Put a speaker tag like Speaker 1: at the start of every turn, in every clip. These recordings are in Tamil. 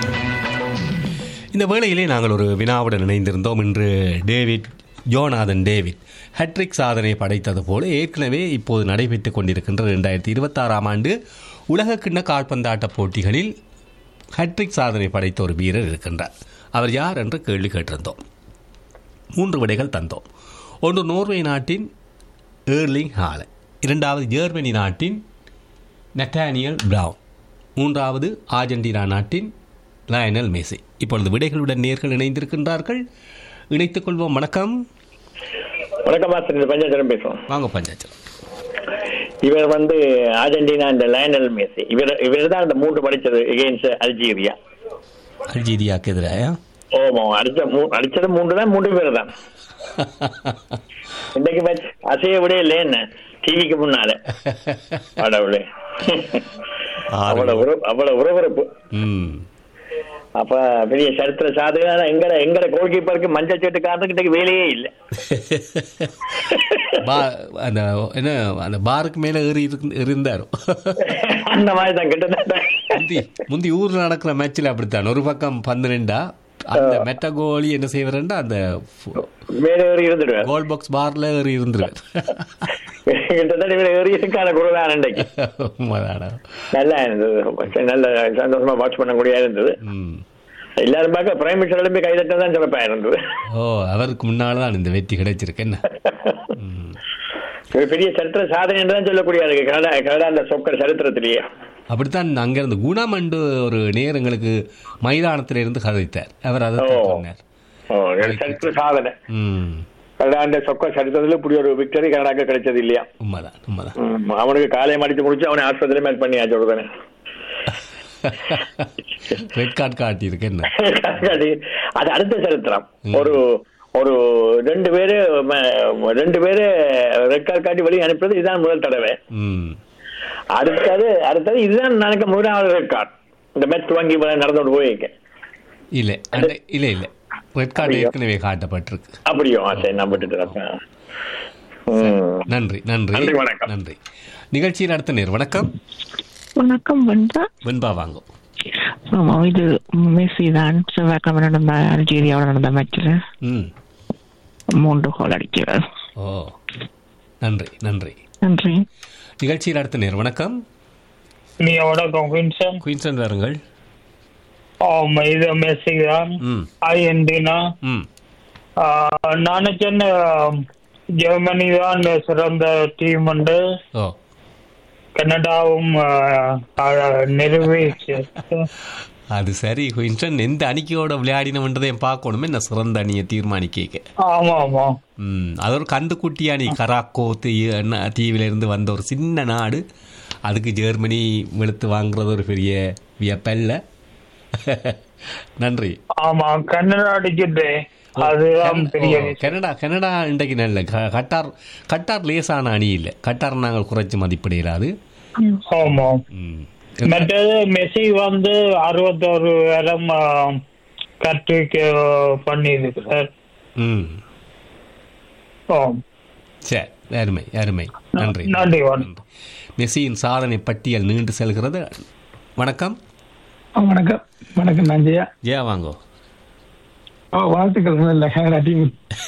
Speaker 1: இந்த வேளையிலே நாங்கள் ஒரு வினாவுடன் இணைந்திருந்தோம் இன்று டேவிட் ஜோநாதன் டேவிட் ஹட்ரிக் சாதனை படைத்தது போல ஏற்கனவே இப்போது நடைபெற்றுக் கொண்டிருக்கின்ற ரெண்டாயிரத்தி இருபத்தாறாம் ஆண்டு உலக கிண்ண கால்பந்தாட்ட போட்டிகளில் ஹட்ரிக் சாதனை படைத்த ஒரு வீரர் இருக்கின்றார் அவர் யார் என்று கேள்வி கேட்டிருந்தோம் மூன்று விடைகள் தந்தோம் ஒன்று நோர்வே நாட்டின் ஏர்லிங் ஹால இரண்டாவது ஜெர்மனி நாட்டின் நட்டானியல் பிரவுன் மூன்றாவது ஆர்ஜென்டினா நாட்டின் லயனல் மேசி இப்பொழுது விடைகளுடன் நேர்கள் இணைந்திருக்கின்றார்கள் இணைத்துக் கொள்வோம் வணக்கம்
Speaker 2: வணக்கம் மாஸ்டர் பஞ்சாச்சரம் பேசுவோம்
Speaker 1: வாங்க பஞ்சாச்சலம்
Speaker 2: இவர் வந்து அர்ஜென்டினா இந்த லயனல் மேசி இவர் இவர் தான் இந்த மூன்று படிச்சது எகெயின்ஸ்ட் அல்ஜீரியா
Speaker 1: அல்ஜீரியாவுக்கு எதிராக
Speaker 2: ஓமோ அடிச்ச மூ அடிச்சது மூன்று தான் மூன்று பேர் தான் இன்றைக்கு மேட்ச் அசைய விட இல்லைன்னு டிவிக்கு முன்னால கடவுளே அவ்வளவு உற- அவ்வளவு உறவரப்பு
Speaker 1: ம்
Speaker 2: அப்ப பெரிய சரித்திர சாதனை எங்கட எங்கட கோல் கீப்பருக்கு மஞ்சள் சீட்டுக்காரனுக்கு இன்னைக்கு வேலையே இல்லை
Speaker 1: பா அந்த என்ன அந்த பாருக்கு மேலே ஏறி இருக்கு- இருந்தார்
Speaker 2: அந்த மாதிரி தான் கிட்டத்தட்ட
Speaker 1: முந்தி முந்தி ஊரில் நடக்கிற மேட்ச்சில் அப்படித்தான் ஒரு பக்கம் பன்னிரெண்டா அந்த மெட்ட கோலி என்ன செய்வாருன்னா அந்த
Speaker 2: மேலே ஏறி இருந்துடுவேன்
Speaker 1: கோல் பாக்ஸ் பார்ல ஏறி இருந்துருவார்
Speaker 2: கிட்டத்தட்ட இவர் ஏறி இருக்கான குருதான் இன்றைக்கு
Speaker 1: உண்மைதானா
Speaker 2: நல்லா இருந்தது நல்ல சந்தோஷமா வாட்ச் பண்ணக்கூடிய இருந்தது
Speaker 1: ம்
Speaker 2: எல்லாரும் பார்க்க பிரைம் மினிஸ்டர் எழுப்பி கைதட்ட தான் சிறப்பா இருந்தது
Speaker 1: ஓ அவருக்கு முன்னால் தான் இந்த வெற்றி கிடைச்சிருக்கு என்ன ம்.
Speaker 2: ஒரு பெரிய சரித்திர சாதனை என்று தான் சொல்லக்கூடிய இருக்கு கனடா கனடா அந்த சொக்கர் சரித்திரத்திலேயே
Speaker 1: அப்படித்தான் அங்கிருந்து குணமண்டு ஒரு நேரங்களுக்கு மைதானத்தில் இருந்து கதைத்தார் அவர் அதை
Speaker 2: ஓ.
Speaker 1: சொன்னார்
Speaker 2: ஓ, ஒரு சரித்திர சாதனை
Speaker 1: ம்
Speaker 2: கனடா அந்த சொக்கர் சரித்திரத்துல இப்படி ஒரு விக்டரி கனடாக்கு கிடைச்சது இல்லையா
Speaker 1: உண்மைதான் உண்மைதான்
Speaker 2: ம், அவனுக்கு காலையை அடிச்சு முடிச்சு அவனை ஆஸ்பத்திரி மேல் பண்ணி ஆச்சு உடனே
Speaker 1: ரெட் கார்டு காட்டியிருக்கு என்ன
Speaker 2: அது அடுத்த சரித்திரம் ஒரு ஒரு ரெண்டு பேரு ம- ரெண்டு பேரு ரெட் கார்டு காட்டி வெளியே அனுப்புறது இதுதான் முதல் தடவை
Speaker 1: ம்
Speaker 2: அடுத்தது அடுத்தது இதுதான் எனக்கு முதலாவது ரெட் கார்டு இந்த மேட்ச் துவங்கி நடந்து கொண்டு போயிருக்க
Speaker 1: இல்லை அந்த இல்லை இல்லை ரெட் கார்டு ஏற்கனவே காட்டப்பட்டிருக்கு
Speaker 2: அப்படியோ ஆ, சரி நான் விட்டுட்டு ம்
Speaker 1: நன்றி நன்றி
Speaker 2: நன்றி, வணக்கம்.
Speaker 1: நன்றி நிகழ்ச்சியில் அடுத்த நேர் வணக்கம்
Speaker 3: வணக்கம் வெண்பா
Speaker 1: வெண்பா வாங்கும்
Speaker 3: ஆமா இது மெஸ்ஸி தான் செவ்வாய்க்கிழமை நடந்த அல்ஜீரியாவோட நடந்த மேட்ச்ல
Speaker 1: ம்
Speaker 3: மூன்று கோல் அடிக்கிறார்
Speaker 1: ஓ நன்றி நன்றி
Speaker 3: நன்றி
Speaker 1: நிகழ்ச்சியில் அடுத்த நேர் வணக்கம்
Speaker 4: நீ வணக்கம் குயின்சன்
Speaker 1: குயின்சன் வாருங்கள்
Speaker 4: ஆமா இது மெஸ்ஸி தான்
Speaker 1: ம்
Speaker 4: அர்ஜென்டினா
Speaker 1: ம்
Speaker 4: ஆஹ், நான் சொன்ன ஜெர்மனி தான் சிறந்த டீம் உண்டு
Speaker 1: ஓ
Speaker 4: கனடாவும் ஆஹ், ஆஹ், நிரூபிச்சு
Speaker 1: அது சரி குயின்சன் எந்த அணிக்கையோட விளையாடினவன்றதையும் பார்க்கணுமே நான் சிறந்த அணியை தீர்மானிக்க
Speaker 4: ஆமா ஆமா
Speaker 1: ம் அது ஒரு கந்துக்குட்டி அணி கராக்கோ தீ என்ன தீவில இருந்து வந்த ஒரு சின்ன நாடு அதுக்கு ஜெர்மனி வெளுத்து வாங்குறது ஒரு பெரிய வியப்பல்ல நன்றி
Speaker 4: ஆமா கன்னடா அடிச்சுட்டு அதுதான் பெரிய
Speaker 1: ஓ,
Speaker 4: விஷயம்
Speaker 1: கனடா கனடா இன்றைக்கு நல்ல க- கட்டார் கட்டார் லேசான அணி இல்லை கட்டார் நாங்கள் குறைச்சி மதிப்பிடையாது
Speaker 4: ஆமா
Speaker 1: ம்.
Speaker 4: மற்றது மெஸ்ஸி வந்து அறுபத்தோரு இடம் கற்றுக்கு பண்ணியிருக்கிறார்
Speaker 1: ம்
Speaker 4: ஆம்.
Speaker 1: சரி அருமை அருமை நன்றி
Speaker 4: நன்றி வணக்கம்
Speaker 1: நன்றி மெஸ்ஸியின் சாதனை பட்டியல் நீண்டு செல்கிறது வணக்கம்
Speaker 5: ஆ, வணக்கம் வணக்கம் நான் ஜெயா
Speaker 1: ஜெயா வாங்கோ
Speaker 5: ஓ வாழ்த்துக்கள் முதல்ல கனடா டீம்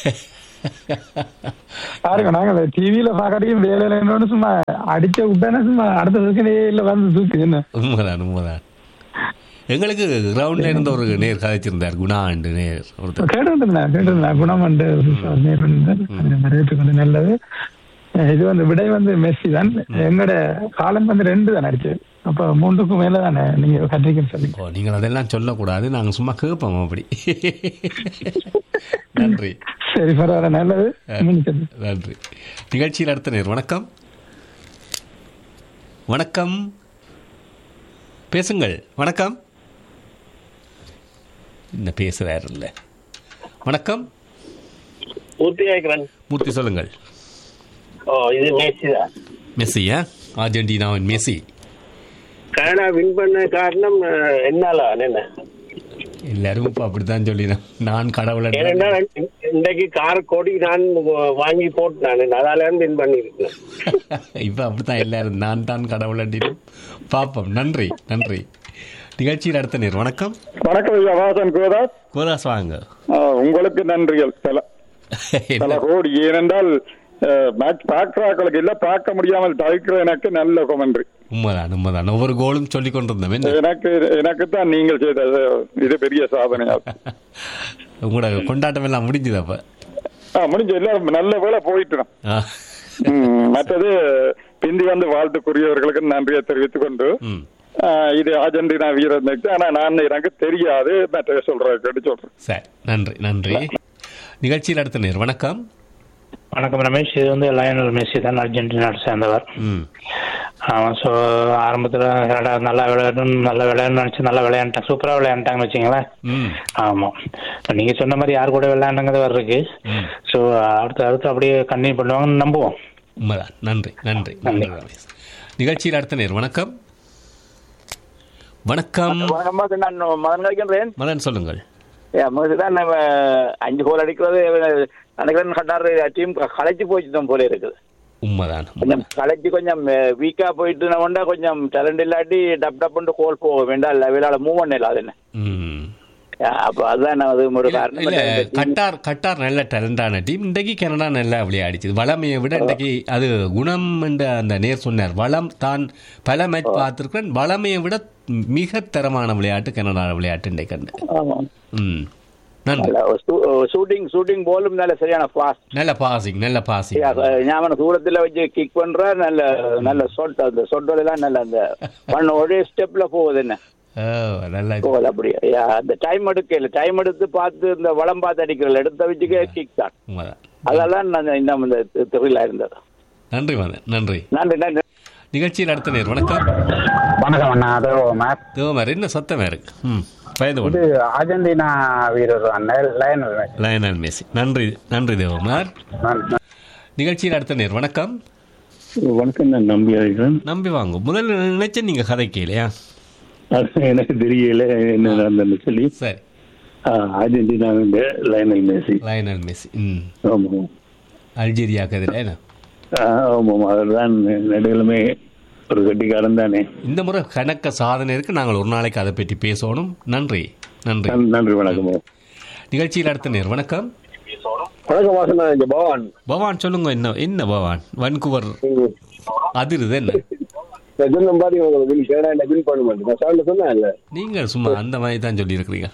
Speaker 5: பாருங்க நாங்கள் டிவியில பாக்கறதையும் வேலையில என்னன்னு சும்மா அடிச்ச விட்டானே சும்மா அடுத்த செகண்டே இல்ல வந்து தூக்கு என்ன
Speaker 1: உண்மைதான் உண்மைதான் எங்களுக்கு கிரவுண்ட்ல இருந்த ஒரு நேர் கதைச்சிருந்தார் குணா அண்டு நேர் ஒருத்தர்
Speaker 5: கேட்டிருந்தேன் கேட்டிருந்தேன் குணம் வந்து வரவேற்று வந்து நல்லது அஹ் இது வந்து விடை வந்து மெஸ்ஸி தான் எங்களோட காலம் வந்து ரெண்டு தான் அடிச்சது அப்ப மூன்றுக்கும் மேல தானே நீங்க கத்திரிக்கன்னு சொல்லி
Speaker 1: ஓ நீங்கள் அதெல்லாம் சொல்லக்கூடாது நாங்கள் சும்மா கேட்போம் அப்படி நன்றி
Speaker 5: சரி பரவாயில்ல நல்லது முடிச்சது
Speaker 1: நன்றி நிகழ்ச்சியில் அடுத்த நேர் வணக்கம் வணக்கம் பேசுங்கள் வணக்கம் என்ன பேசுறாரு இல்லை வணக்கம்
Speaker 2: பூர்த்தி ஆயிக்கிறேன்
Speaker 1: மூர்த்தி சொல்லுங்கள்
Speaker 2: ஓ இது மேட்ச் தான்
Speaker 1: மெஸ்ஸியா அர்ஜென்டினாவின் மெஸ்ஸி
Speaker 2: கனடா வின் பண்ண காரணம் அஹ், என்னால என்ன
Speaker 1: எல்லாரும் இப்போ அப்படித்தான் சொல்லினோம் நான் கடவுளை
Speaker 2: ஏனென்றா இன்றைக்கு கார் கோடி நான் வாங்கி போட்டேன் அதால வின் பண்ணிருக்கேன்
Speaker 1: இப்போ அப்படித்தான் எல்லாரும் நான் தான் கடவுள் அண்டினும் பார்ப்போம் நன்றி நன்றி நிகழ்ச்சியில் அடுத்த நேர் வணக்கம்
Speaker 6: வணக்கம் ஐயா வாசன் கோதாஸ்
Speaker 1: கோதாஸ் வாங்க
Speaker 6: ஆ, உங்களுக்கு நன்றிகள் பல பல
Speaker 1: என்ன?
Speaker 6: கோடி ஏனென்றால் மேட்ச் பார்க்கிறாக்களுக்கு இல்ல பார்க்க முடியாமல் தவிர்க்கிற எனக்கு நல்ல கொமன்றி
Speaker 1: உண்மைதான் உண்மைதான் ஒவ்வொரு கோலும் சொல்லிக் கொண்டிருந்தோம் என்ன
Speaker 6: எனக்கு எனக்கு தான் நீங்கள் செய்த இது பெரிய சாதனையா
Speaker 1: உங்களோட கொண்டாட்டம் எல்லாம் முடிஞ்சுது அப்ப
Speaker 6: ஆ, முடிஞ்ச எல்லாம் நல்ல வேலை போயிட்டு
Speaker 1: ஆ.
Speaker 6: மற்றது பிந்தி வந்து வாழ்த்துக்குரியவர்களுக்கு நன்றியை தெரிவித்துக் கொண்டு
Speaker 1: ம்
Speaker 6: ஆ, இது அர்ஜென்டினா வீரர் மேட்ச் ஆனா நான் எனக்கு தெரியாது மற்ற சொல்றேன் கேட்டு சொல்றேன்
Speaker 1: சரி நன்றி நன்றி நிகழ்ச்சியில் அடுத்த நேர் வணக்கம்
Speaker 4: வணக்கம் ரமேஷ் இது வந்து லயனல் மெஸ்ஸி தான் அர்ஜென்டினா சேர்ந்தவர்
Speaker 1: ம்
Speaker 4: அவன் ஸோ ஆரம்பத்தில் நல்லா விளையாடணும் நல்லா விளையாடணும்னு நினச்சி நல்லா விளையாண்டான் சூப்பராக விளையாண்டாங்கன்னு வச்சுங்களேன்
Speaker 1: ம்
Speaker 4: ஆமாம் இப்போ நீங்கள் சொன்ன மாதிரி யார் கூட விளையாண்டாங்கிறது வர இருக்கு
Speaker 1: ம்.
Speaker 4: ஸோ அடுத்து அடுத்து அப்படியே கண்டினியூ பண்ணுவாங்கன்னு நம்புவோம்
Speaker 1: உண்மைதான் நன்றி நன்றி நன்றி ரமேஷ் நிகழ்ச்சியில் அடுத்த நேர் வணக்கம் வணக்கம்
Speaker 2: வணக்கம் நான் மதன் கழிக்கின்றேன்
Speaker 1: மதன் சொல்லுங்கள்
Speaker 2: தான் நம்ம அஞ்சு கோல் அடிக்கிறது நினைக்கிறேன் கட்டார் டீம் களைச்சு போச்சு தான் போல இருக்குது
Speaker 1: உண்மைதான்
Speaker 2: கொஞ்சம் களைச்சு கொஞ்சம் வீக்கா போயிட்டு கொண்டா கொஞ்சம் டேலண்ட் இல்லாட்டி டப் டப்னு கோல் போக வேண்டாம் லெவலால மூவ் பண்ணல அது என்ன
Speaker 1: ம்
Speaker 2: அப்ப அதுதான் நான் அது ஒரு
Speaker 1: இல்ல
Speaker 2: காரணம்
Speaker 1: இல்ல,
Speaker 2: இந்த team-
Speaker 1: கட்டார் கட்டார் நல்ல டேலண்டான டீம் இன்றைக்கு கனடா நல்லா விளையாடிச்சது வளமையை விட இன்றைக்கு அது குணம் என்ற அந்த நேர் சொன்னார் வளம் தான் பல மேட்ச் பார்த்திருக்கிறேன் வளமையை விட மிக தரமான விளையாட்டு கனடா விளையாட்டு இன்றைக்கு கண்டு
Speaker 2: ஆமா.
Speaker 1: ம் நன்றி
Speaker 2: நல்ல ஷூ- ஷூட்டிங் ஷூட்டிங் போலும் நல்ல சரியான ஃபாஸ்ட்
Speaker 1: நல்ல பாசிங் நல்ல பாசிங்
Speaker 2: ஞாபகம் தூரத்துல வச்சு கிக் பண்ற நல்ல நல்ல சொட் அந்த சொட்டெல்லாம் நல்ல அந்த பண்ண ஒரே ஸ்டெப்ல போகுது என்ன
Speaker 1: ஓ நல்ல இது.
Speaker 2: போகுது அப்படியே யா, அந்த டைம் எடுக்கல டைம் எடுத்து பார்த்து இந்த வளம் பார்த்து அடிக்கிறல எடுத்த வச்சுக்க கிக் தான்
Speaker 1: உண்மைதான்.
Speaker 2: அதெல்லாம் நான் இன்னும் இந்த தொழிலா இருந்தது
Speaker 1: நன்றி மதன் நன்றி
Speaker 2: நன்றி நன்றி
Speaker 1: நிகழ்ச்சியில் அடுத்த நேர் வணக்கம்
Speaker 7: வணக்கம் அண்ணா அதோ மேப்
Speaker 1: தேவமார் என்ன சத்தமே இருக்கு ம் வயது
Speaker 7: இது அர்ஜென்டினா வீரர் அண்ணா லயனல் மேட்ச்.
Speaker 1: லயனல் மேசி நன்றி நன்றி தேவமார்
Speaker 7: நான்- நான்
Speaker 1: நிகழ்ச்சியில் அடுத்த நேர் வணக்கம்
Speaker 8: வணக்கம் நான் நம்பி அழைக்கிறேன்
Speaker 1: நம்பி வாங்க முதல்ல நினைச்சேன் நீங்க கதை கேளையா
Speaker 8: அது எனக்கு தெரியல என்ன நடந்ததுன்னு சொல்லி
Speaker 1: சரி
Speaker 8: ஆ, அர்ஜென்டினாவின் லயனல் மேசி
Speaker 1: லயனல் மெஸ்ஸி ம்
Speaker 8: ஆமாம்
Speaker 1: அல்ஜீரியாவுக்கு எதிராக என்ன
Speaker 8: ஆ, ஆமாம் அதுதான் நடுவிலுமே ஒரு கட்டிக்காரன் தானே
Speaker 1: இந்த முறை கணக்க சாதனை இருக்கு நாங்கள் ஒரு நாளைக்கு அதை பற்றி பேசணும் நன்றி நன்றி
Speaker 8: நன்- நன்றி வணக்கம்
Speaker 1: நிகழ்ச்சியில் அடுத்த நேர் வணக்கம்
Speaker 2: வணக்கம் வாசனா இங்க பவான்
Speaker 1: பவான் சொல்லுங்க என்ன என்ன பவான் வன்குவர் அதிருது என்ன
Speaker 2: சொன்ன மாதிரி உங்களுக்கு வின் கேரளா வின் பண்ண மாட்டேன் நான் சார்ல சொன்னேன் இல்ல
Speaker 1: நீங்கள் சும்மா அந்த மாதிரி தான் சொல்லியிருக்கிறீங்க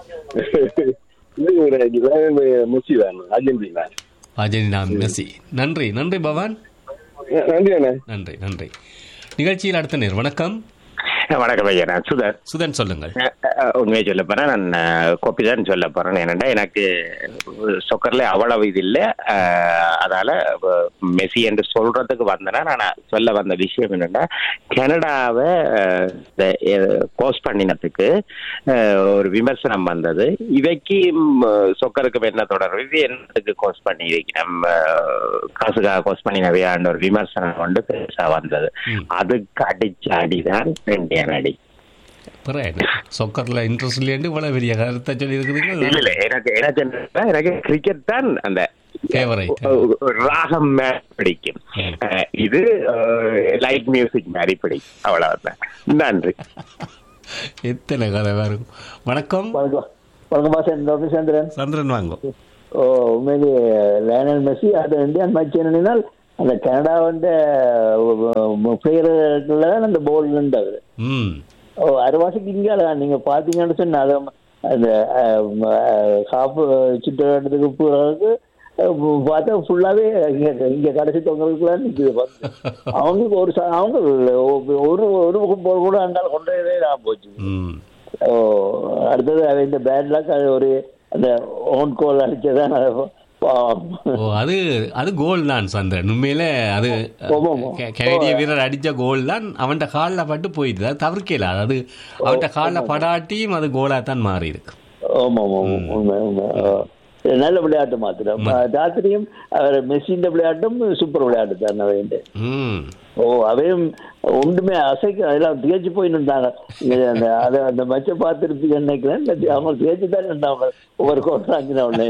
Speaker 2: இது ஒரு முச்சி தான் அர்ஜென்டினா
Speaker 1: அர்ஜென்டினா மெஸ்ஸி நன்றி நன்றி பவான்
Speaker 2: நன்றி அண்ணா
Speaker 1: நன்றி நன்றி நிகழ்ச்சியில் அடுத்த நேர் வணக்கம்
Speaker 9: வணக்கம் ஐயா நான் சுதர்
Speaker 1: சுதன் சொல்லுங்கள்
Speaker 9: உண்மையை சொல்ல போறேன் நான் கோப்பி தான் சொல்ல போறேன் என்னடா எனக்கு சொக்கர்ல அவ்வளவு இது இல்லை அதால அஹ், மெஸ்ஸி என்று சொல்றதுக்கு வந்தேன்னா நான் சொல்ல வந்த விஷயம் என்னன்னா கனடாவை போஸ்ட் பண்ணினதுக்கு அஹ், ஒரு விமர்சனம் வந்தது இவைக்கு ம், சொக்கருக்கு என்ன தொடர்பு இது என்னத்துக்கு கோஸ் பண்ணி வைக்கணும் அஹ், காசுக்காக கோஸ் பண்ணினவையான்ற ஒரு விமர்சனம் கொண்டு பெருசா வந்தது அதுக்கு அடிச்ச அடிதான் ரெண்டே அடி
Speaker 1: பிற என்ன சொக்கரில் இன்ட்ரெஸ்ட் இல்லையாண்டு இவ்வளோ பெரிய கருத்தை சொல்லி
Speaker 9: இல்ல
Speaker 1: இருக்குதுங்க
Speaker 9: இல்ல எனக்கு எனக்கு என்னன்னா, எனக்கு கிரிக்கெட் தான் அந்த
Speaker 1: ஃபேவரைட்
Speaker 9: ஒரு ராகம் மாதிரி பிடிக்கும் அஹ், இது லைட் மியூசிக் மாதிரி பிடிக்கும் அவ்வளவுதான் நன்றி
Speaker 1: எத்தனை கதை வரும் வணக்கம்
Speaker 2: வணக்கம் வணக்கம் பாசன் டாக்டர் சந்திரன்
Speaker 1: சந்திரன் வாங்க
Speaker 2: ஓ உண்மையிலே லயனல் மெஸ்ஸி அது இந்தியன் மேட்ச் என்னன்னா அந்த கனடா வந்து பிளேயர்கள் தான் அந்த போல் இருந்தது
Speaker 1: ம்
Speaker 2: ஓ அரைவாசிக்கு இங்கே நீங்க பாத்தீங்கன்னு சொன்னா அது அந்த காப்பு சுற்றுலாட்டத்துக்கு போறதுக்கு அஹ், பார்த்தா ஃபுல்லாவே இங்க இங்க கடைசி தொங்கலுக்குலாம் நிக்குது பாருங்க. அவங்களுக்கு ஒரு ச- அவங்க ஒரு ஒரு போல் கூட அந்தால கொண்டே தான் போச்சு
Speaker 1: ம்
Speaker 2: ஓ அடுத்தது அவன் இந்த பேட் லக் அது ஒரு அந்த ஓன் கோல் அடிச்சதான் அது பாவம்.
Speaker 1: ஓ அது அது கோல் தான் சந்திரன் உண்மையில அது
Speaker 2: ஆமா, ஆமா.
Speaker 1: கெ- கனடிய வீரர் அடிச்ச கோல் தான் அவன்கிட்ட காலில் பட்டு போயிடுது அது தவிர்க்கல அதாவது அவன்கிட்ட காலில் படாட்டியும் அது கோலா தான் மாறி இருக்கு
Speaker 2: ஆமா ஆமா ஆமா. உண்மை உண்மை ஓ. இது நல்ல விளையாட்டு மாத்திரம் ராத்திரியும் அவர் மெஸ்ஸின் விளையாட்டும் சூப்பர் விளையாட்டு தான் அவன்
Speaker 1: ம்
Speaker 2: ஓ அவையும் ஒன்றுமே அசைக்க அதெல்லாம் திகச்சு போயின்னு இருந்தாங்க இங்க அந்த அதை அந்த மச்சை பார்த்துருப்பீங்க நினைக்கிறேன் இந்த அவங்க திகச்சு தான் இருந்தாங்க ஒவ்வொரு கோட்டாங்கின உடனே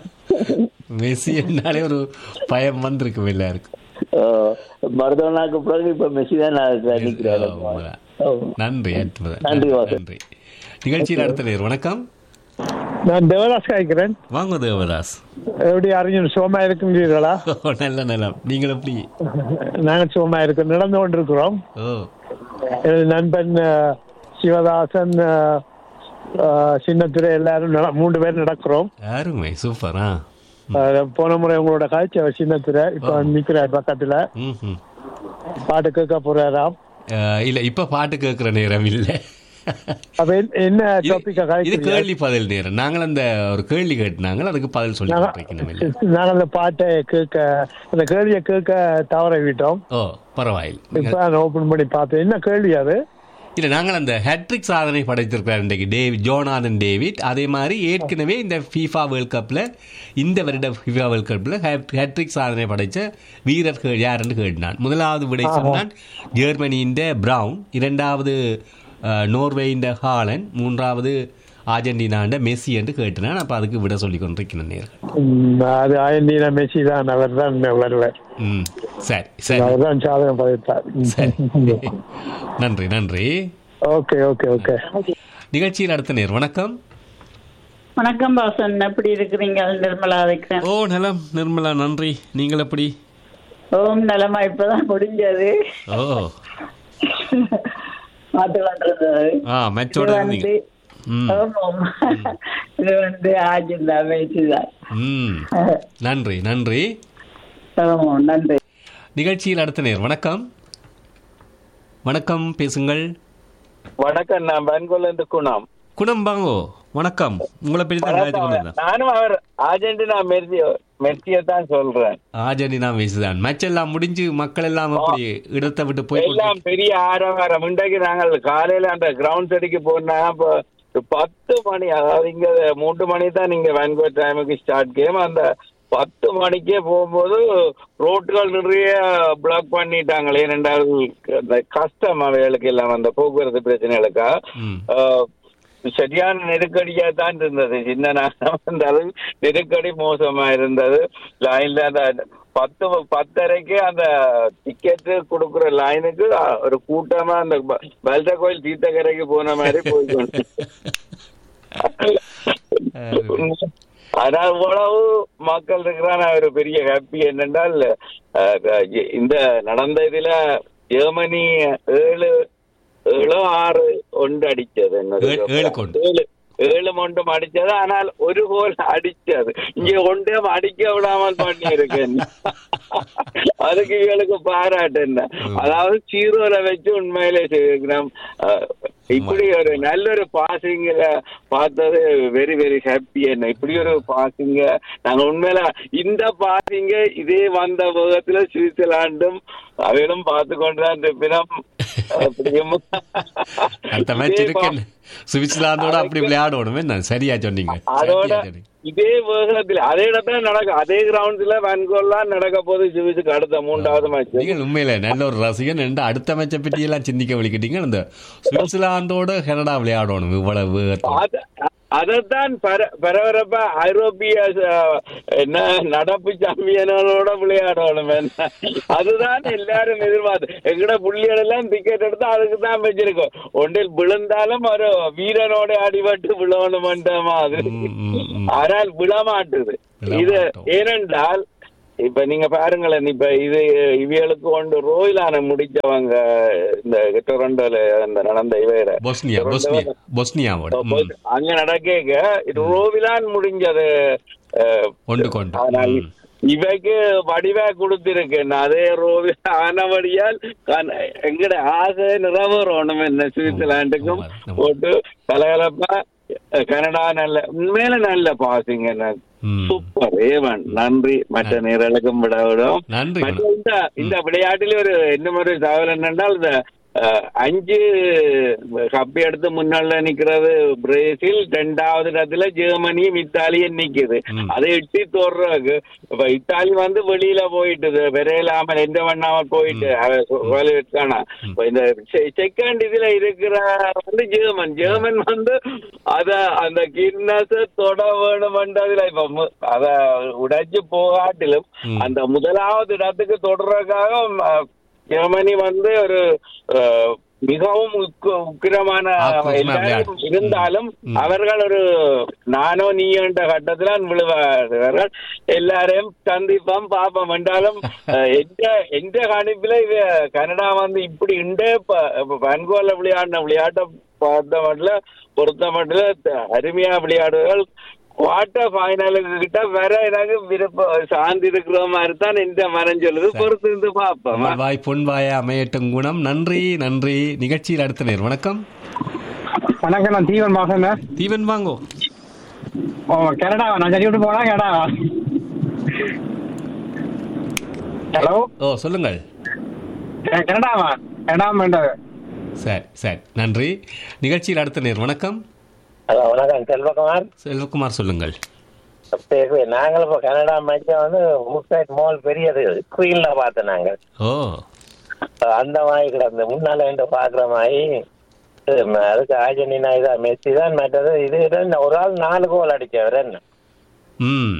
Speaker 1: மெஸ்ஸி என்னாலே ஒரு பயம் வந்திருக்கு எல்லாருக்கும்
Speaker 2: மருதவனாக்கு பிறகு இப்ப மெஸ்ஸி தான் நான் நிற்கிறேன்
Speaker 1: உண்மைதான். நன்றி அற்புதம்.
Speaker 2: நன்றி, வாசன்.
Speaker 1: நன்றி நிகழ்ச்சியில் அடுத்த நேர் வணக்கம்
Speaker 10: நான் தேவதாஸ் காய்க்கிறேன்
Speaker 1: வாங்க தேவதாஸ்
Speaker 10: எப்படி அறிஞர் சுகமா இருக்கின்றீர்களா
Speaker 1: ஓ, நல்ல நிலம் நீங்கள் எப்படி
Speaker 10: நாங்கள் சுகமா இருக்க நடந்து கொண்டிருக்கிறோம்
Speaker 1: ஓ
Speaker 10: எனது நண்பன் அஹ், சிவதாசன் அஹ், அஹ், சின்னத்துறை எல்லாரும் நட- மூன்று பேர் நடக்கிறோம்
Speaker 1: அருமை சூப்பரா
Speaker 10: அஹ், போன முறை உங்களோட காய்ச்சி அவர் சின்னத்துறை இப்ப நிக்கிறார் பக்கத்துல
Speaker 1: ம்
Speaker 10: பாட்டு கேட்க போறாராம்
Speaker 1: இல்ல இப்ப பாட்டு கேட்கிற நேரம் இல்ல
Speaker 10: அப்ப என்ன- என்ன டாபிக்க
Speaker 1: இது
Speaker 10: காய்ச்சி
Speaker 1: கேள்வி பதில் நேரம் நாங்கள் அந்த ஒரு கேள்வி கேட்டாங்க அதுக்கு பதில் சொல்லி இருக்கணும் இல்ல
Speaker 10: நாங்கள் அந்த பாட்டை கேட்க அந்த கேள்வியை கேட்க தவற விட்டோம்
Speaker 1: ஓ பரவாயில்லை
Speaker 10: இப்ப நான் ஓபன் பண்ணி பார்த்தேன் என்ன கேள்வி அது
Speaker 1: இல்ல நாங்கள் அந்த ஹேட்ரிக் சாதனை படைத்திருக்கிறார் இன்றைக்கு டேவிட் ஜோனாதன் டேவிட் அதே மாதிரி ஏற்கனவே இந்த ஃபீஃபா வேர்ல்ட் கப்ல இந்த வருட ஃபீஃபா வேர்ல்ட் கப்ல ஹேட்ரிக் சாதனை படைச்ச வீரர்கள் யாருன்னு கேட்டான் முதலாவது விடை சொன்னான் ஜெர்மனியின் பிரவுன் இரண்டாவது அஹ், நோர்வேயின் ஹாலன் மூன்றாவது அர்ஜென்டினாண்ட மெஸ்ஸி என்று கேட்டினான் அப்ப அதுக்கு விட சொல்லி கொண்டிருக்கிறேன் நேர்கள்
Speaker 10: ம், அது ஆயந்தீன மெஸ்ஸி தான் அவர் தான் வருவார்
Speaker 1: ம் சரி சரி
Speaker 10: அவர் தான் சாதனை படைத்தார்
Speaker 1: சரி நன்றி நன்றி
Speaker 10: ஓகே ஓகே ஓகே
Speaker 1: நிகழ்ச்சியில் அடுத்த நேர் வணக்கம்
Speaker 11: வணக்கம் பாசன் எப்படி இருக்கிறீங்க நிர்மலா வைக்கிறேன்
Speaker 1: ஓ நலம் நிர்மலா நன்றி நீங்கள் எப்படி
Speaker 11: ஓம் நலமா இப்பதான் முடிஞ்சது
Speaker 1: ஓ
Speaker 11: பார்த்து கொண்டிருந்தது
Speaker 1: ஆ மேட்சோட
Speaker 11: இது
Speaker 1: இருந்தீங்க
Speaker 11: வந்து
Speaker 1: ம்
Speaker 11: ஆமாம். இது வந்து ஆஜிந்தா மேய்ச்சிதான்
Speaker 1: ம் நன்றி நன்றி
Speaker 11: ஆமாம் நன்றி
Speaker 1: நிகழ்ச்சியில் அடுத்த நேர் வணக்கம் வணக்கம் பேசுங்கள்
Speaker 12: வணக்கம் நான் பென்கோல இருந்து குணம்
Speaker 1: குணம் பாங்கோ வணக்கம் உங்களை பற்றி தான் கலாய்ச்சி கொண்டிருந்தேன்
Speaker 12: நானும் அவர் அர்ஜென்டினா மெர்சி மெர்சியை தான் சொல்றேன்
Speaker 1: ஆஜனினா பேசுதான் மேட்ச் எல்லாம் முடிஞ்சு மக்கள் எல்லாம் அப்படி இடத்தை விட்டு போய்
Speaker 12: எல்லாம் பெரிய ஆரவாரம் இன்றைக்கு நாங்கள் காலையில அந்த கிரவுண்ட் அடிக்க போனா இப்போ பத்து மணி அதாவது இங்க மூன்று மணி தான் நீங்க வேன்கோ டைமுக்கு ஸ்டார்ட் கேம் அந்த பத்து மணிக்கே போகும்போது ரோட்டுகள் நிறைய பிளாக் பண்ணிட்டாங்களே ரெண்டாவது அந்த கஷ்டம் அவைகளுக்கு எல்லாம் அந்த போக்குவரத்து பிரச்சனைகளுக்கா ஆஹ், சரியான நெருக்கடியா தான் இருந்தது சின்ன நகரம் இருந்தாலும் நெருக்கடி மோசமா இருந்தது லைன்ல அந்த பத்து பத்தரைக்கு அந்த டிக்கெட் கொடுக்குற லைனுக்கு ஒரு கூட்டமா அந்த ப- பல்த கோயில் தீர்த்தக்கரைக்கு போன மாதிரி போய்க்கொண்டு ஆனா இவ்வளவு மக்கள் இருக்கிறான ஒரு பெரிய ஹாப்பி என்னென்றால் அஹ், இந்த நடந்த இதுல ஜெர்மனி ஏழு ஏழோ ஆறு ஒன்று அடிச்சது என்னது
Speaker 1: ஏழு- ஏழு கொண்டு.
Speaker 12: ஏழு ஏழு மொண்டும் அடிச்சது ஆனால் ஒரு கோல் அடிச்சது இங்க ஒன்றையும் அடிக்க விடாமல் பண்ணியிருக்கேன் அதுக்கு இவளுக்கு பாராட்டு என்ன அதாவது சீரோல வச்சு உண்மையிலே செய்திருக்கிறோம் அஹ், இப்படி ஒரு நல்ல ஒரு பாசிங்ல பார்த்தது வெரி வெரி ஹாப்பி என்ன இப்படி ஒரு பாசிங்க நாங்க உண்மையில இந்த பாசிங்க இதே வந்த வேகத்துல சுவிட்சர்லாண்டும் அவைகளும் பார்த்து கொண்டுதான் திருப்பினோம் அப்படியும்
Speaker 1: அடுத்த மேட்ச் இருக்கு சுவிட்சர்லாந்தோட அப்படி விளையாடணும் என்ன சரியா சொன்னீங்க
Speaker 12: அதோட
Speaker 1: சரியா சொன்னீங்க.
Speaker 12: இதே வேகத்துல அதே இடத்துல நடக்கும் அதே கிரவுண்ட்ல வன்கோல்லாம் நடக்க போது சுவிச்சுக்கு அடுத்த மூன்றாவது மேட்ச்
Speaker 1: நீங்கள் உண்மையில நல்ல ஒரு ரசிகன் என்று அடுத்த மேட்சை பற்றி எல்லாம் சிந்திக்க வலிக்கிட்டீங்க அந்த சுவிட்சர்லாந்தோட கனடா விளையாடணும் இவ்வளவு வேகத்துல.
Speaker 12: அத- அதைத்தான் பர- பரபரப்பா ஐரோப்பிய அஹ், என்ன நடப்பு சாம்பியனோட விளையாடணும் என்ன. அதுதான் எல்லாரும் எதிர்பார்த்து எங்கட புள்ளிகள் எல்லாம் டிக்கெட் எடுத்து அதுக்கு தான் வச்சிருக்கோம் ஒன்றில் விழுந்தாலும் ஒரு வீரனோட அடிபட்டு விழணும்ன்ற மாதிரி ஆனால் விழமாட்டுது இது ஏனென்றால் இப்ப நீங்க பாருங்களேன் இப்ப இது இவங்களுக்கு ஒன்று ரோயிலான முடிச்சவங்க இந்த டொரண்டோல அந்த நடந்த இவையில
Speaker 1: பொஸ்னியா பொஸ்னியா பொஸ்னியாவோட ம்.
Speaker 12: அங்க நடக்க இது ரோவிலான் முடிஞ்சது அஹ்,
Speaker 1: ஒன்று கொண்டு
Speaker 12: ஆனால் இவைக்கு வடிவா கொடுத்திருக்கேன் அதே ரோவில் ஆனபடியால் கன- எங்கட ஆசை நிறைவேறணும் என்ன சுவிட்சர்லாண்டுக்கும் போட்டு கலகலப்பா அஹ், கனடா நல்ல உண்மையில நல்ல பாசிங் என்ன சூப்பர் ஏவன் நன்றி மற்ற நேரலுக்கும் விட விடும்
Speaker 1: நன்றி
Speaker 12: மற்ற இந்த இந்த விளையாட்டில் ஒரு என்ன ஒரு தகவல் என்னென்றால் இந்த அஹ், அஞ்சு கப்பி எடுத்து முன்னால நிக்கிறது பிரேசில் ரெண்டாவது இடத்துல ஜெர்மனியும் இத்தாலியும் நிக்குது அதை எட்டி தோடுறதுக்கு இப்ப இத்தாலி வந்து வெளியில போயிட்டுது விரையிலாமல் எந்த பண்ணாமல் போயிட்டு காணா இப்ப இந்த செகண்ட் இதுல இருக்கிற வந்து ஜெர்மன் ஜெர்மன் வந்து அத அந்த கின்னஸ் தொட வேணும்ன்றதுல இப்ப மு- அத உடைச்சு போகாட்டிலும் அந்த முதலாவது இடத்துக்கு தொடர்றதுக்காக அஹ், ஜெர்மனி வந்து ஒரு அஹ், மிகவும் உக்கு- உக்கிரமான
Speaker 1: ஆக்ரோஷமா
Speaker 12: எல்லாரும்
Speaker 1: விளையாடு.
Speaker 12: இருந்தாலும்
Speaker 1: ம்.
Speaker 12: அவர்கள் ஒரு நானோ நீயோன்ற கட்டத்துல விழுவார்கள் எல்லாரையும் சந்திப்போம் பார்ப்போம் என்றாலும் அஹ், எந்த எந்த கணிப்புல இவ கனடா வந்து இப்படி இண்டே பன்கோல விளையாடின விளையாட்டை பார்த்த மட்டும் பொறுத்த மட்டும் அருமையா விளையாடுகள் குவார்டர் ஃபைனலுக்கு கிட்ட வேற எனக்கு விருப்பம் சார்ந்து இருக்கிற மாதிரி தான் இந்த மரம் சொல்லுது பொறுத்து இருந்து பார்ப்போம்
Speaker 1: உங்கள் வாய் பொன் வாய அமையட்டும் குணம் நன்றி நன்றி நிகழ்ச்சியில் அடுத்த நேர் வணக்கம்
Speaker 7: வணக்கம் நான் தீவன் மாசம்
Speaker 1: தீவன் வாங்கோ
Speaker 7: ஓ கனடாவா நான் சரி விட்டு போனா கனடாவா ஹலோ
Speaker 1: ஓ சொல்லுங்கள்
Speaker 7: கனடாவா கனடா வேண்டாம்
Speaker 1: சரி சரி நன்றி நிகழ்ச்சியில் அடுத்த நேர் வணக்கம்
Speaker 13: ஹலோ வணக்கம் செல்வகுமார்
Speaker 1: செல்வகுமார் சொல்லுங்கள்
Speaker 13: சரி, நாங்கள் இப்போ கனடா மேட்சை வந்து ஊசைட் மால் பெரியது குயின்ல பார்த்தோம் நாங்கள்
Speaker 1: ஓ
Speaker 13: அந்த மாதிரி கிடந்து முன்னால என்று பாக்குற மாதிரி இது, அதுக்கு அர்ஜென்டினா இதான் மெஸ்ஸி தான் மற்றது இது என்ன, ஒரு ஆள் நாலு கோல் அடிச்சவர் என்ன
Speaker 1: ம்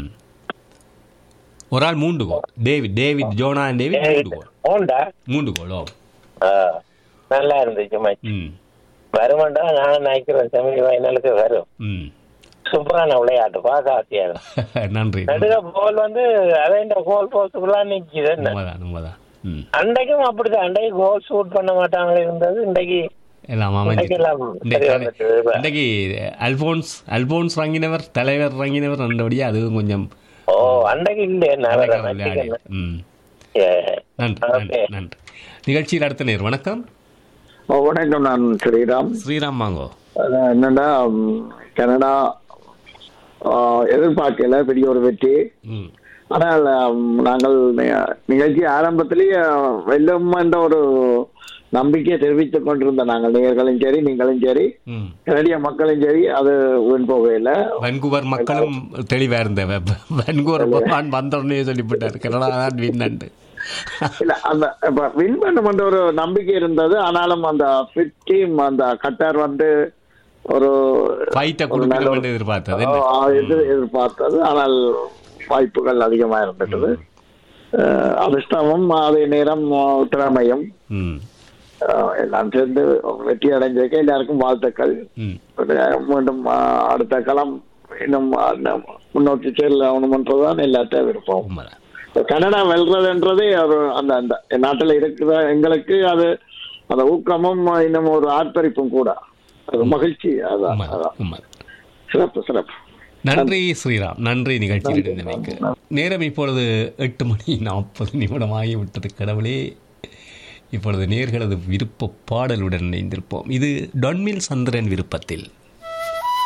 Speaker 1: ஒரு ஆள் மூன்று கோல் டேவிட் டேவிட் ஜோனா டேவிட் மூன்று கோல்
Speaker 13: ஓண்டா
Speaker 1: மூன்று கோல் ஓ
Speaker 13: ஆ, நல்லா இருந்துச்சு மேட்ச்
Speaker 1: ம்
Speaker 13: வருமாண்டா நான் நினைக்கிறேன் செமி ஃபைனலுக்கு வரும்
Speaker 1: ம்
Speaker 13: சூப்பரான விளையாட்டு பார்க்க ஆசையா இருக்கு.
Speaker 1: நன்றி
Speaker 13: நடுக கோல் வந்து அதே இந்த கோல் போஸ்டுக்குள்ள நிக்குது என்ன
Speaker 1: உண்மைதான் உண்மைதான் ம்
Speaker 13: அன்றைக்கும் அப்படிதான் அன்றைக்கு கோல் ஷூட் பண்ண மாட்டாங்களே இருந்தது இன்றைக்கு
Speaker 1: எல்லாம்
Speaker 13: இன்றைக்கு
Speaker 1: அமைஞ்சு
Speaker 13: எல்லாம் சரி வந்துட்டு.
Speaker 1: இன்றைக்கு அல்போன்ஸ் அல்போன்ஸ் வாங்கினவர் தலைவர் வாங்கினவர் ரெண்டபடியா அதுவும் கொஞ்சம்
Speaker 13: ஓ அன்றைக்கு இல்லையே நான் வேற
Speaker 1: விளையாடி.
Speaker 13: நினைக்கிறேன்.
Speaker 1: ம்
Speaker 13: ஏ,
Speaker 1: நன்றி நன்றி நன்றி நிகழ்ச்சியில் அடுத்த நேர் வணக்கம்
Speaker 2: ஓ, வணக்கம் நான் ஸ்ரீராம்
Speaker 1: ஸ்ரீராம் வாங்கோ
Speaker 2: அதான் என்னன்னா ம், கனடா ஆ, எதிர்பார்க்கல பெரிய ஒரு வெற்றி
Speaker 1: ம்
Speaker 2: ஆனால் ம், நாங்கள் நி- நிகழ்ச்சி ஆரம்பத்திலேயே வெல்லும் என்ற ஒரு நம்பிக்கையை தெரிவித்துக் கொண்டிருந்த நாங்கள் நேயர்களும் சரி நீங்களும் சரி
Speaker 1: ம்
Speaker 2: கனடிய மக்களும் சரி அது வின் போகல
Speaker 1: வன்கூவர் மக்களும் தெளிவா இருந்த வன்கூவர் பகவான் வந்தோடனே சொல்லிவிட்டார் கனடா தான் வின்னண்டு
Speaker 2: இல்ல அந்த இப்ப வின் பண்ணும் ஒரு நம்பிக்கை இருந்தது ஆனாலும் அந்த ஃபிட் டீம் அந்த கட்டார் வந்து ஒரு
Speaker 1: ஃபைட்டை கொடுக்கணும் என்று எதிர்பார்த்தது என்ன?
Speaker 2: ஆ, எதிர் எதிர்பார்த்தது ஆனால் வாய்ப்புகள் அதிகமா இருந்துட்டது அஹ், அதிர்ஷ்டமும் அதே நேரம் அஹ், திறமையும்
Speaker 1: ம்
Speaker 2: அஹ், எல்லாம் சேர்ந்து வெற்றி அடைஞ்சிருக்க எல்லாருக்கும் வாழ்த்துக்கள்
Speaker 1: ம்
Speaker 2: அஹ், மீண்டும் அஹ், அடுத்த களம் இன்னும் அஹ், முன்னோக்கி செல்லணும்ன்றதுதான் எல்லாத்தையும் விருப்பம்
Speaker 1: உண்மைதான்
Speaker 2: இப்ப கனடா வெல்றதுன்றதே ஒரு அந்த அந்த நாட்டில் இருக்கிற எங்களுக்கு அது அந்த ஊக்கமும் இன்னும் ஒரு ஆர்ப்பரிப்பும் கூட அது மகிழ்ச்சி அதான் அதான்.
Speaker 1: உண்மைதான்
Speaker 2: சிறப்பு சிறப்பு
Speaker 1: நன்றி ஸ்ரீராம் நன்றி நிகழ்ச்சியில் இணைந்தமைக்கு நேரம் இப்பொழுது எட்டு மணி நாற்பது நிமிடம் ஆகிவிட்டது கடவுளே இப்பொழுது நேர்களது விருப்ப பாடலுடன் இணைந்திருப்போம் இது டொன்மில் சந்திரன் விருப்பத்தில்